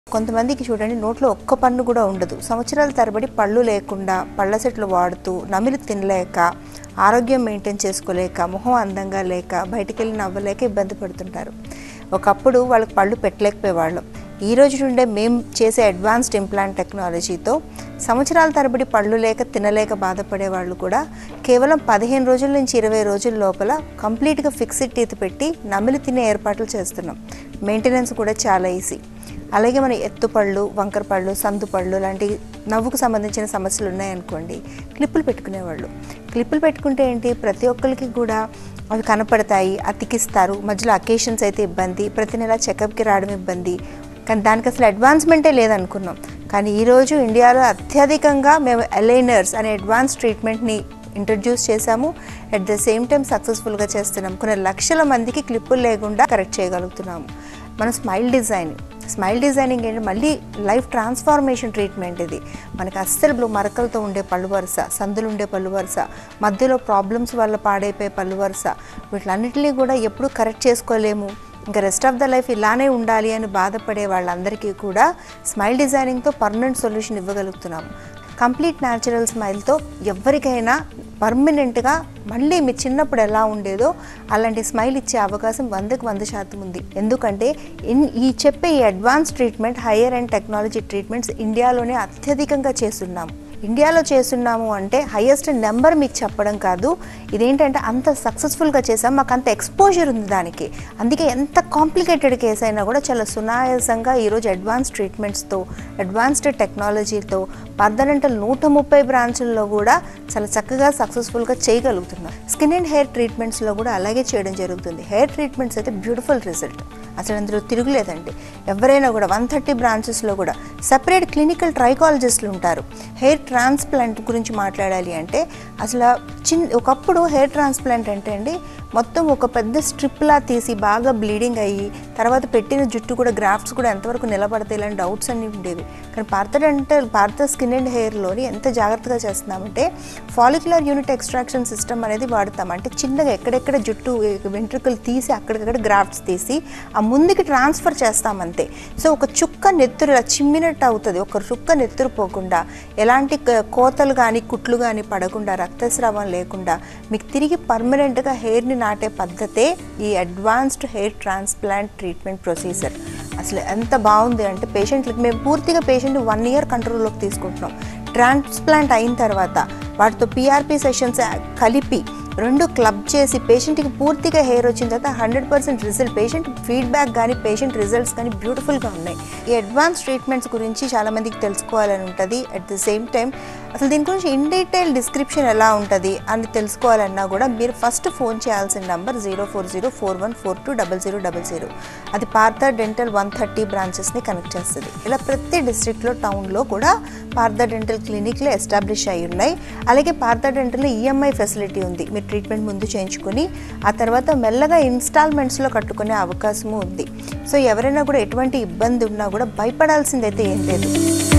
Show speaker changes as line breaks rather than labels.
కొంతమందికి చూడండి నోట్లో ఒక్క పన్ను కూడా ఉండదు సంవత్సరాల తరబడి పళ్ళు లేకుండా పళ్ళ సెట్లు వాడుతూ నమిలి తినలేక ఆరోగ్యం మెయింటైన్ చేసుకోలేక మొహం అందంగా లేక బయటికి వెళ్ళి నవ్వలేక ఇబ్బంది పడుతుంటారు ఒకప్పుడు వాళ్ళకి పళ్ళు పెట్టలేకపోయేవాళ్ళం ఈ రోజు నుండే మేము చేసే అడ్వాన్స్డ్ ఇంప్లాంట్ టెక్నాలజీతో సంవత్సరాల తరబడి పళ్ళు లేక తినలేక బాధపడే వాళ్ళు కూడా కేవలం పదిహేను రోజుల నుంచి ఇరవై రోజుల లోపల కంప్లీట్గా ఫిక్స్డ్ టీత్ పెట్టి నమిలి తినే ఏర్పాట్లు చేస్తున్నాం మెయింటెనెన్స్ కూడా చాలా ఈజీ అలాగే మన ఎత్తుపళ్ళు వంకర పళ్ళు సందు పళ్ళు లాంటి నవ్వుకు సంబంధించిన సమస్యలు ఉన్నాయనుకోండి క్లిప్పులు పెట్టుకునేవాళ్ళు క్లిప్పులు పెట్టుకుంటే ఏంటి ప్రతి ఒక్కరికి కూడా అవి కనపడతాయి అతికిస్తారు మధ్యలో అకేషన్స్ అయితే ఇబ్బంది ప్రతి నెల చెకప్కి రావడం ఇబ్బంది కానీ దానికి అసలు అడ్వాన్స్మెంటే లేదనుకున్నాం కానీ ఈరోజు ఇండియాలో అత్యధికంగా మేము అలైనర్స్ అనే అడ్వాన్స్ ట్రీట్మెంట్ని ఇంట్రడ్యూస్ చేశాము అట్ ద సేమ్ టైం సక్సెస్ఫుల్గా చేస్తున్నాం కొన్ని లక్షల మందికి క్లిప్పులు లేకుండా కరెక్ట్ చేయగలుగుతున్నాము మన స్మైల్ డిజైన్ స్మైల్ డిజైనింగ్ ఏంటంటే మళ్ళీ లైఫ్ ట్రాన్స్ఫార్మేషన్ ట్రీట్మెంట్ ఇది మనకి అస్సలు బ్లూ మరకలతో ఉండే పళ్ళు వరుస సందులు ఉండే పళ్ళు వరుస మధ్యలో ప్రాబ్లమ్స్ వల్ల పాడైపోయే పళ్ళు వరుస వీటిలన్నిటినీ కూడా ఎప్పుడు కరెక్ట్ చేసుకోలేము ఇంకా రెస్ట్ ఆఫ్ ద లైఫ్ ఇలానే ఉండాలి అని బాధపడే వాళ్ళందరికీ కూడా స్మైల్ డిజైనింగ్తో పర్మనెంట్ సొల్యూషన్ ఇవ్వగలుగుతున్నాము కంప్లీట్ న్యాచురల్ స్మైల్తో ఎవరికైనా పర్మనెంట్గా మళ్ళీ మీ చిన్నప్పుడు ఎలా ఉండేదో అలాంటి స్మైల్ ఇచ్చే అవకాశం వందకు వంద శాతం ఉంది ఎందుకంటే ఇన్ ఈ చెప్పే ఈ advance treatment higher and technology treatments ఇండియాలోనే అత్యధికంగా చేస్తున్నాము ఇండియాలో చేస్తున్నాము అంటే హయ్యెస్ట్ నెంబర్ మీకు చెప్పడం కాదు ఇదేంటంటే అంత సక్సెస్ఫుల్గా చేసాం మాకు అంత ఎక్స్పోజర్ ఉంది దానికి అందుకే ఎంత కాంప్లికేటెడ్ కేసు అయినా కూడా చాలా సునాయాసంగా ఈరోజు అడ్వాన్స్ ట్రీట్మెంట్స్తో అడ్వాన్స్డ్ టెక్నాలజీతో పర్దనంటల్ నూట ముప్పై బ్రాంచుల్లో కూడా చాలా చక్కగా సక్సెస్ఫుల్గా చేయగలుగుతున్నాం స్కిన్ అండ్ హెయిర్ ట్రీట్మెంట్స్లో కూడా అలాగే చేయడం జరుగుతుంది హెయిర్ ట్రీట్మెంట్స్ అయితే బ్యూటిఫుల్ రిజల్ట్ అసలు అందులో తిరుగులేదండి ఎవరైనా కూడా వన్ థర్టీ బ్రాంచెస్లో కూడా సపరేట్ క్లినికల్ ట్రైకాలజిస్టులు ఉంటారు హెయిర్ ట్రాన్స్ప్లాంట్ గురించి మాట్లాడాలి అంటే అసలు చిన్న ఒకప్పుడు హెయిర్ ట్రాన్స్ప్లాంట్ అంటే అండి మొత్తం ఒక పెద్ద స్ట్రిప్లా తీసి బాగా బ్లీడింగ్ అయ్యి తర్వాత పెట్టిన జుట్టు కూడా గ్రాఫ్ట్స్ కూడా ఎంతవరకు నిలబడతాయి ఇలాంటి డౌట్స్ అన్నీ ఉండేవి కానీ Partha dental Partha skin and హెయిర్లోని ఎంత జాగ్రత్తగా చేస్తున్నామంటే ఫాలిక్యులర్ యూనిట్ ఎక్స్ట్రాక్షన్ సిస్టమ్ అనేది వాడతాం అంటే చిన్నగా ఎక్కడెక్కడ జుట్టు వెంట్రుకలు తీసి అక్కడికక్కడ గ్రాఫ్ట్స్ తీసి ఆ ముందుకి ట్రాన్స్ఫర్ చేస్తామంతే సో ఒక చుక్క నెత్తురు ఇలా చిమ్మినట్టు అవుతుంది ఒక చుక్క నెత్తురు పోకుండా ఎలాంటి క- కోతలు కానీ కుట్లు కానీ పడకుండా రక్తస్రావం లేకుండా మీకు తిరిగి పర్మనెంట్గా హెయిర్ని నాటే పద్ధతే ఈ advanced hair transplant treatment procedure అసలు ఎంత బాగుంది అంటే పేషెంట్లకి మేము పూర్తిగా పేషెంట్ వన్ ఇయర్ కంట్రోల్లోకి తీసుకుంటున్నాం ట్రాన్స్ప్లాంట్ అయిన తర్వాత వాటితో పిఆర్పి సెషన్స్ కలిపి రెండు క్లబ్ చేసి పేషెంట్కి పూర్తిగా హెయిర్ వచ్చిన తర్వాత hundred percent result patient feedback కానీ పేషెంట్ రిజల్ట్స్ కానీ బ్యూటిఫుల్గా ఉన్నాయి ఈ అడ్వాన్స్ ట్రీట్మెంట్స్ గురించి చాలామందికి తెలుసుకోవాలని ఉంటుంది అట్ ద సేమ్ టైం అసలు దీని గురించి ఇన్ డీటెయిల్ డిస్క్రిప్షన్ ఎలా ఉంటుంది అని తెలుసుకోవాలన్నా కూడా మీరు ఫస్ట్ ఫోన్ చేయాల్సిన number zero four zero four one four two double zero double zero అది పార్థ డెంటల్ వన్ థర్టీ బ్రాంచెస్ని కనెక్ట్ చేస్తుంది ఇలా ప్రతి డిస్ట్రిక్ట్లో టౌన్లో కూడా పార్థ డెంటల్ క్లినిక్లు ఎస్టాబ్లిష్ అయి ఉన్నాయి అలాగే పార్థ డెంటల్లో ఈఎంఐ ఫెసిలిటీ ఉంది మీరు ట్రీట్మెంట్ ముందు చేయించుకొని ఆ తర్వాత మెల్లగా ఇన్స్టాల్మెంట్స్లో కట్టుకునే అవకాశము ఉంది సో ఎవరైనా కూడా ఎటువంటి ఇబ్బంది ఉన్నా కూడా భయపడాల్సిందైతే ఏం లేదు